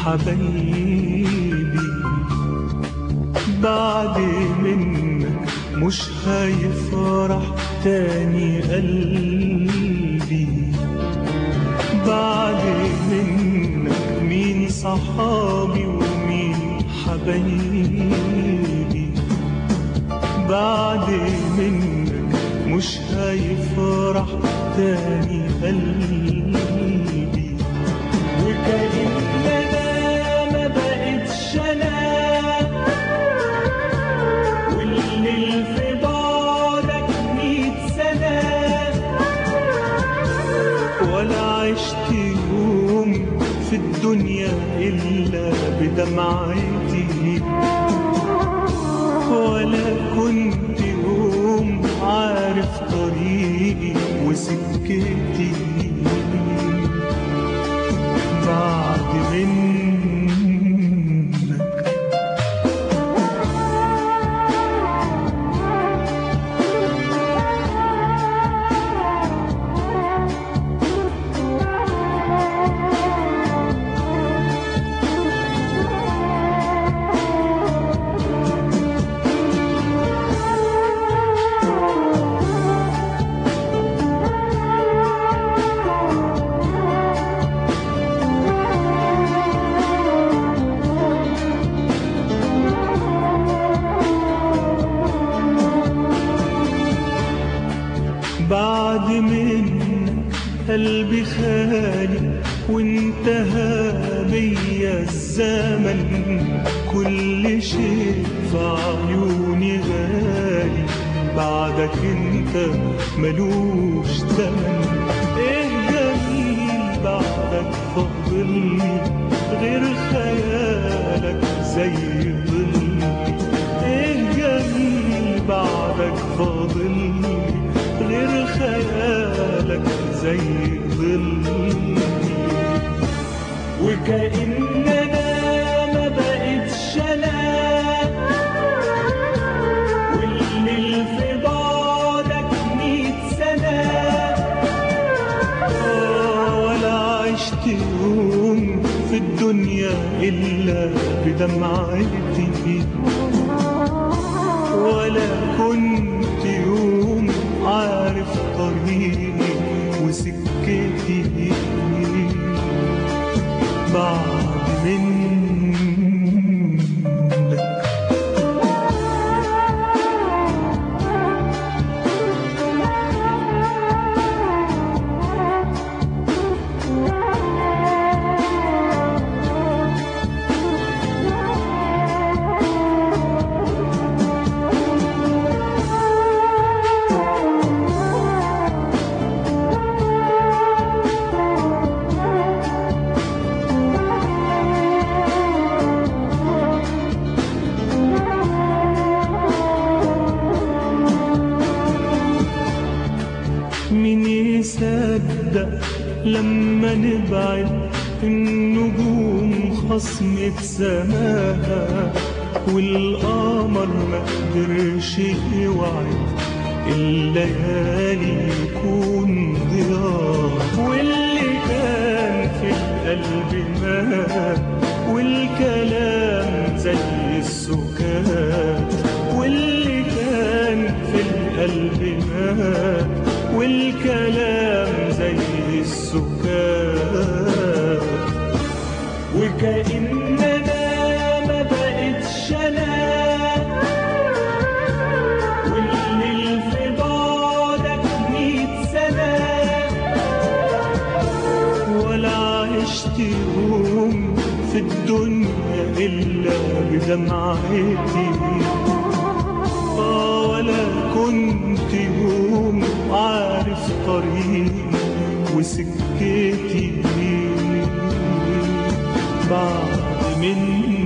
حبايبي بعد منك مش هيفرح تاني قلبي بعد منك مين صحابي ومين حبايبي بعد منك مش هيفرح تاني قلبي وكأن انا ما بقتش انا والليل في بعدك ميت سنة ولا عشت يوم في الدنيا إلا بدمعتي ولا كنت يوم عارف طريقي وسكتي بعد منك بعد منك قلبي خالي وانتهى بيا الزمن كل شيء في عيوني غالي بعدك انت ملوش تمن ايه جميل بعدك فاضلني غير خيالك زي ظلي ايه جميل بعدك فاضلني غير خيالك زي ظلي وكأن انا ما بقتش انا والليل في بعدك ميت سنة آه، ولا عشت يوم في الدنيا إلا بدمعتي ولا كنت يوم عارف طريقي وسكتي بعد منك مين يصدق لما نبعد النجوم خصمة سماها والقمر ما قدرش يوعد الليالي يكون ضياء واللي كان في القلب مات والكلام زي السكات واللي كان في القلب مات والكلام زي السكات وكأن انا ما بقتش انا والليل في بعدك ميت سنة ولا عشت يوم في الدنيا إلا بدمعتي آه ولا كنت يوم عارف طريقي وسكتي بعد منك